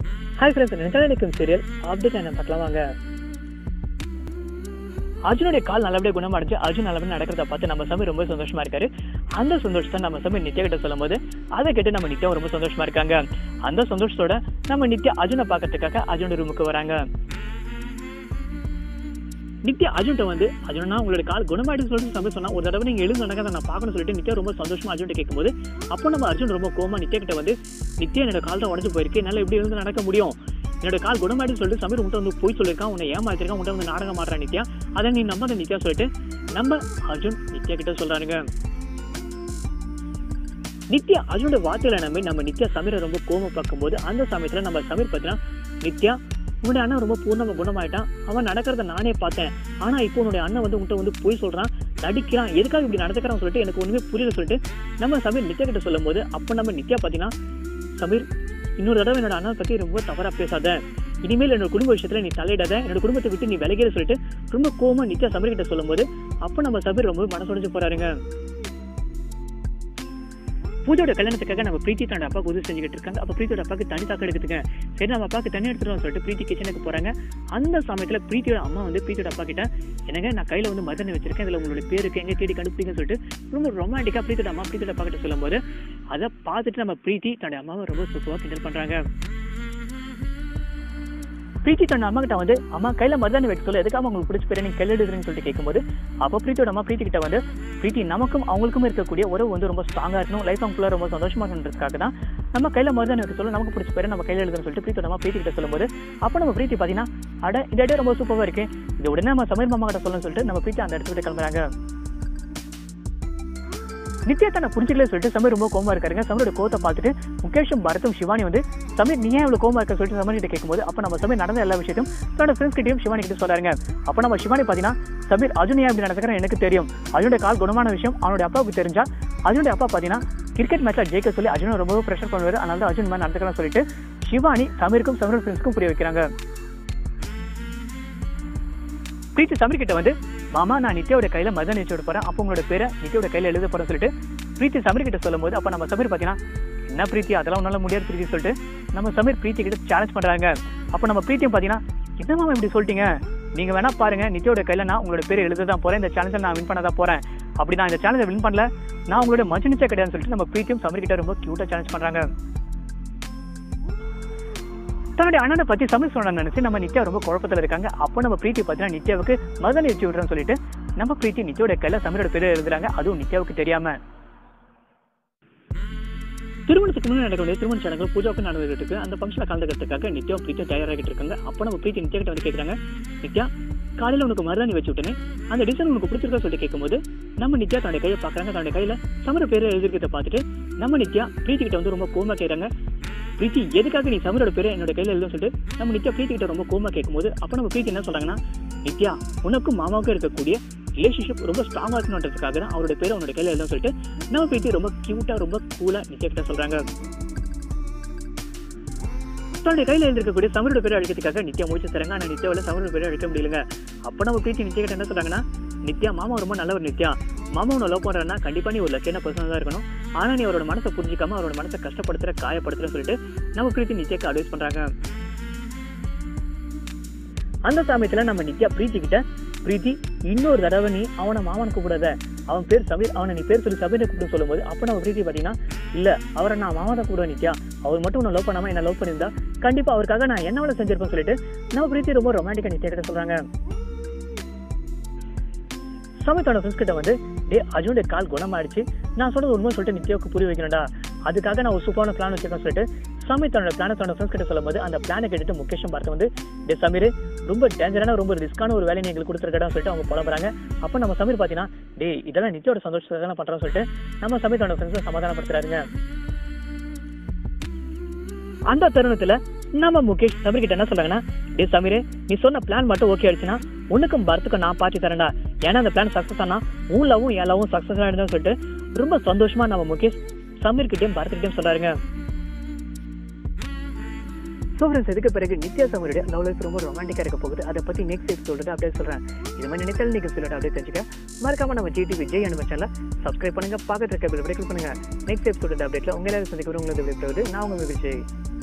hi friends நினைச்சாலும் நினைக்கும் serial update என்ன பார்க்கலாம் வாங்க அர்ஜுனுடைய கால் நல்லபடியாக குணமடைஞ்சு அர்ஜுன் நல்லபடியாக நடக்கிறத பார்த்து நம்ம சமீர் ரொம்ப சந்தோஷமா இருக்காரு அந்த சந்தோஷத்தை நம்ம சமீர் நித்யா கிட்ட சொல்லும் போது அதை கேட்டு நம்ம நித்யா ரொம்ப சந்தோஷமா இருக்காங்க அந்த சந்தோஷத்தோட நம்ம நித்யா அர்ஜுனை பார்க்கறதுக்காக அர்ஜுன் ரூமுக்கு வராங்க நித்யா அர்ஜுன்ட்ட வந்து அர்ஜுனா உங்களோட கால் குணமாயிடுன்னு சொல்லிட்டு சமீர் சொன்னா ஒரு தடவை நீங்க எழுந்து நடக்க நான் பார்க்கணும்னு சொல்லிட்டு நித்யா ரொம்ப சந்தோஷமா அர்ஜுன்ட்ட கேட்கும்போது அப்போ நம்ம அர்ஜுன் ரொம்ப கோமா நித்யா கிட்ட வந்து நித்யா என்னோட கால் தான் உடஞ்சு போயிருக்கு என்னால எப்படி எழுந்து நடக்க முடியும் என்னோட கால் குணமாயிடுன்னு சொல்லிட்டு சமீர் உன்ட்ட வந்து போய் சொல்லியிருக்கான் உன்னை ஏமாத்திருக்கான் உன்ட்ட வந்து நாடகம் மாட்டுறான் நித்யா அதை நீ நம்பாத நித்யா சொல்லிட்டு நம்ம அர்ஜுன் நித்யா கிட்ட சொல்றாருங்க நித்யா அர்ஜுனோட வார்த்தைகளை நம்பி நம்ம நித்யா சமீரை ரொம்ப கோம பார்க்கும்போது அந்த சமயத்துல நம்ம சமீர் பார்த்தீங்கன்னா நித்யா உன்னுடைய அண்ணன் ரொம்ப பூர்ணமா குணமாயிட்டான் அவன் நடக்கிறத நானே பார்த்தேன் ஆனா இப்போ உன்னுடைய அண்ணன் வந்து உன்கிட்ட வந்து போய் சொல்றான் நடிக்கிறான் எதுக்காக இப்படி நடந்துக்கிறான் சொல்லிட்டு எனக்கு ஒண்ணுமே புரியல சொல்லிட்டு நம்ம சமீர் நித்யா கிட்ட சொல்லும் போது அப்போ நம்ம நித்யா பார்த்தீங்கன்னா சமீர் இன்னொரு தடவை என்னோட அண்ணன் பத்தி ரொம்ப தவறா பேசாத இனிமேல் என்னோட குடும்ப விஷயத்துல நீ தலையிடாத என்னோட குடும்பத்தை விட்டு நீ விலகிற சொல்லிட்டு ரொம்ப கோமா நித்யா சமீர் கிட்ட சொல்லும்போது அப்போ நம்ம சபீர் ரொம்ப மனசுடைஞ்சு போறாருங்க பூஜையோட கல்யாணத்துக்காக நம்ம பிரீத்தி தன்னோட அப்பா உதவி செஞ்சுக்கிட்டு இருக்காங்க அப்போ பிரீத்தியோட அப்பாவுக்கு தனி தாக்கம் எடுக்குதுங்க சரி நம்ம அப்பாவுக்கு தண்ணி எடுத்துருவோம் சொல்லிட்டு பிரீத்தி கிச்சனுக்கு போறாங்க அந்த சமயத்துல பிரீத்தியோட அம்மா வந்து பிரீத்தியோட அப்பா கிட்ட என்னங்க நான் கையில வந்து மருந்தனை வச்சிருக்கேன் இதுல உங்களோட பேருக்கு எங்க தேடி கண்டுபிடிங்கன்னு சொல்லிட்டு ரொம்ப ரொமான்டிக்கா பிரீத்தியோட அம்மா பிரீத்தியோட அப்பா கிட்ட சொல்லும்போது அதை பார்த்துட்டு நம்ம பிரீத்தி தன்னோட அம்மாவை ரொம்ப சூப்பரா கிண்டல் பண்றாங்க பிரீத்தி தன் அம்மா கிட்ட வந்து அம்மா கையில மருதாணி வைக்க சொல்ல எதுக்காக உங்களுக்கு பிடிச்ச பேரை நீங்க கையில் எடுக்கிறீங்கன்னு சொல்லிட்டு கேட்கும்போது அப்போ பிரீத்தியோட அம்மா பிரீத்தி கிட்ட வந்து பிரீத்தி நமக்கும் அவங்களுக்கும் இருக்கக்கூடிய உறவு வந்து ரொம்ப ஸ்ட்ராங்கா இருக்கணும் லைஃப் லாங் ஃபுல்லாக ரொம்ப சந்தோஷமா இருக்கணுன்றதுக்காக தான் நம்ம கையில மருதாணி வைக்க சொல்ல நமக்கு பிடிச்ச பேரை நம்ம கையில எழுதுன்னு சொல்லிட்டு பிரீத்தியோட அம்மா பிரீத்தி கிட்ட சொல்லும்போது அப்போ நம்ம பிரீத்தி பாத்தீங்கன்னா அட இந்த இடம் ரொம்ப சூப்பரா இருக்கு இது உடனே நம்ம சமீர் மாமா கிட்ட சொல்லணும்னு சொல்லிட்டு நம்ம பிரீத்தி அந்த இடத்துல விட்டு கிளம்புறாங்க நித்யா தன்னை புரிஞ்சுக்கல சொல்லிட்டு சமீர் ரொம்ப கோமா இருக்காருங்க சமீரோட கோத்தை பார்த்துட்டு முகேஷும் பரத்தும் சிவானி வந்து சமீர் நீ ஏன் இவ்வளவு கோமா இருக்க சொல்லிட்டு சமீர் கிட்ட கேட்கும்போது அப்ப நம்ம சமீர் நடந்த எல்லா விஷயத்தையும் தன்னோட ஃப்ரெண்ட்ஸ் கிட்டயும் சிவானி கிட்ட சொல்றாங்க அப்ப நம்ம சிவானி பாத்தீங்கன்னா சமீர் அர்ஜுன் ஏன் இப்படி நடக்கிறேன் எனக்கு தெரியும் அர்ஜுனோட கால் குணமான விஷயம் அவனுடைய அப்பாவுக்கு தெரிஞ்சா அர்ஜுனுடைய அப்பா பாத்தீங்கன்னா கிரிக்கெட் மேட்ச்ல ஜெயிக்க சொல்லி அர்ஜுனை ரொம்ப ப்ரெஷர் பண்ணுவாரு அதனால தான் அர்ஜுன் மாதிரி நடந்துக்கலாம் சொல்லிட்டு சிவானி சமீருக்கும் சமீர் ஃப்ரெண்ட்ஸ்க்கும் புரிய வைக்கிறாங்க பிரீத்தி சமீர் கிட்ட வந்து மாமா நான் நித்யாவோட கையில மதன் வச்சு விட போறேன் அப்போ உங்களோட பேரை நித்யாவோட கையில எழுத போறேன் சொல்லிட்டு பிரீத்தி சமீர் கிட்ட சொல்லும்போது அப்ப நம்ம சமீர் பாத்தீங்கன்னா என்ன பிரீத்தி அதெல்லாம் உன்னால முடியாது பிரீத்தி சொல்லிட்டு நம்ம சமீர் பிரீத்தி கிட்ட சேலஞ்ச் பண்றாங்க அப்ப நம்ம பிரீத்தியும் பாத்தீங்கன்னா என்ன மாமா இப்படி சொல்லிட்டீங்க நீங்க வேணா பாருங்க நித்யாவோட கையில நான் உங்களோட பேரை எழுத தான் போறேன் இந்த சேலஞ்சை நான் வின் பண்ண தான் போறேன் அப்படி நான் இந்த சேலஞ்சை வின் பண்ணல நான் உங்களோட மச்சு நிச்சயம் கிடையாதுன்னு சொல்லிட்டு நம்ம பிரீத்தியும் சமீர் கிட்ட ரொம்ப கியூட்டா சேலஞ்ச் பண்றாங்க தன்னுடைய அண்ணனை பத்தி சமீர் சொன்ன நினைச்சு நம்ம நித்யா ரொம்ப குழப்பத்துல இருக்காங்க அப்போ நம்ம பிரீத்தி பார்த்தீங்கன்னா நித்யாவுக்கு மதனை வச்சு விடுறேன்னு சொல்லிட்டு நம்ம பிரீத்தி நித்யாவோட கையில சமீரோட பேரை எழுதுறாங்க அதுவும் நித்யாவுக்கு தெரியாம திருமணத்துக்கு முன்னாடி நடக்கக்கூடிய திருமண சடங்கு பூஜாவுக்கு நடந்துகிட்டு இருக்கு அந்த ஃபங்க்ஷனில் கலந்துக்கிறதுக்காக நித்யா பிரீத்தியும் தயாராகிட்டு இருக்காங்க அப்போ நம்ம பிரீத்தி நித்யா கிட்ட வந்து கேட்குறாங்க நித்யா காலையில் உனக்கு மருதாணி வச்சு விட்டேனே அந்த டிசைன் உனக்கு பிடிச்சிருக்கா சொல்லிட்டு கேட்கும்போது நம்ம நித்யா தன்னுடைய கையை பார்க்குறாங்க தன்னுடைய கையில சமர பேரை எழுதிருக்கிறத பார்த்துட்டு நம்ம நித்யா பிரீத்தி கிட்ட வந்து ரொம்ப கோமா கேட்குறாங்க பிரீத்தி எதுக்காக நீ சமரோட பேரை என்னோட கையில எழுதுன்னு சொல்லிட்டு நம்ம நித்யா பிரீத்தி கிட்ட ரொம்ப கோமா கேட்கும்போது அப்போ நம்ம பிரீத்தி என்ன சொல்றாங்கன்னா நித்யா உனக்கும் மாமாவுக்கும் இருக்கக்கூடிய ரிலேஷன்ஷிப் ரொம்ப ஸ்ட்ராங்கா இருக்கணுன்றதுக்காக தான் அவரோட பேரை உன்னோட கையில எழுதுன்னு சொல்லிட்டு நம்ம பிரீத்தி ரொம்ப கியூட்டா ரொம்ப கூலா நித்யா கிட்ட சொல்றாங்க தன்னுடைய கையில எழுந்திருக்கக்கூடிய சமரோட பேரை அழிக்கிறதுக்காக நித்யா முடிச்சு தராங்க ஆனா நித்யாவில் சமரோட பேரை அழிக்க முடியலங்க அப்ப நம்ம பிரீத்தி நித்யா கிட்ட என்ன சொல்றாங்கன்னா நித்யா மாமா ரொம்ப நல்லவர் நித்யா மாமா உன்னை லவ் பண்றேன்னா கண்டிப்பா நீ ஒரு லக்கியான பர்சனாக தான் இருக்கணும் ஆனா நீ அவரோட மனசை புரிஞ்சிக்காம அவரோட மனசை கஷ்டப்படுத்துற காயப்படுத்துற சொல்லிட்டு நம்ம பிரீத்தி நித்யாக்கு அட்வைஸ் பண்றாங்க அந்த சமயத்துல நம்ம நித்யா பிரீத்தி கிட்ட பிரீத்தி இன்னொரு தடவை நீ அவனை மாமன் கூப்பிடாத அவன் பேர் சமீர் அவனை நீ பேர் சொல்லி சபீரை கூப்பிட்டு சொல்லும்போது அப்ப நம்ம பிரீத்தி பாத்தீங்கன்னா இல்ல அவரை நான் மாமா தான் கூப்பிடுவேன் நித்யா அவர் மட்டும் உன்னை லவ் பண்ணாம என்ன லவ் பண்ணியிருந்தா கண்டிப்பா அவருக்காக நான் என்ன வேலை செஞ்சிருப்பேன் சொல்லிட்டு நம்ம பிரீத்தி ரொம்ப ரொமான்டிக்கா நித்யா கிட்ட சொல்றாங்க சமயத்தோட ஃப்ரெண்ட்ஸ் கிட்ட வந்து டே அர்ஜுனுடைய கால் குணமாயிடுச்சு நான் சொன்னது உண்மை சொல்லிட்டு நித்யாவுக்கு புரிய வைக்கணும்டா அதுக்காக நான் ஒரு சூப்பரான பிளான் வச்சிருக்கேன் சொல்லிட்டு சமயத்தோட பிளானை தன்னோட ஃப்ரெண்ட்ஸ் கிட்ட சொல்லும்போது அந்த பிளானை கேட்டுட்டு முகேஷும் பார்த்து வந்து டே சமீர் ரொம்ப டேஞ்சரான ரொம்ப ரிஸ்க்கான ஒரு வேலையை எங்களுக்கு கொடுத்துருக்கடா சொல்லிட்டு அவங்க புலம்புறாங்க அப்போ நம்ம சமீர் பார்த்தீங்கன்னா டே இதெல்லாம் நித்யோட சந்தோஷத்தை தானே பண்ணுறோம்னு சொல்லிட்டு நம்ம சமயத்தோட ஃப்ரெண்ட்ஸை சமாதானப்படுத்துறாருங்க அந்த தருணத்துல நம்ம முகேஷ் சமீர் கிட்ட என்ன சொல்றாங்கன்னா டே சமீர் நீ சொன்ன பிளான் மட்டும் ஓகே ஆயிடுச்சுன்னா உனக்கும் பரத்துக்கும் நான் பாத்தி தரேன்டா ஏன்னா அந்த பிளான் சக்சஸ் ஆனா உன் லவ்வும் என் லவ்வும் சக்சஸ் ஆயிடுதுன்னு சொல்லிட்டு ரொம்ப சந்தோஷமா நம்ம முகேஷ் சமீர் கிட்டயும் பரத் கிட்டயும் சொல்றாருங்க ஸோ ஃப்ரெண்ட்ஸ் இதுக்கு பிறகு நித்யா சமருடைய லவ் லைஃப் ரொம்ப ரொமான்டிக்காக இருக்க போகுது அதை பற்றி நெக்ஸ்ட் எபிசோடு அப்படியே சொல்கிறேன் இது மாதிரி நினைத்தால் நீங்கள் சொல்லிட்டு அப்படியே தெரிஞ்சுக்க மறக்காம நம்ம ஜிடி விஜய் அனும சேனல் சப்ஸ்கிரைப் பண்ணுங்க பக்கத்தில் இருக்க பில் பண்ணுங்க நெக்ஸ்ட் எபிசோட அப்டேட்டில் உங்களை சந்திக்கிறோம் உங்களுக்கு எப்படி நான் உங்கள் விஜய்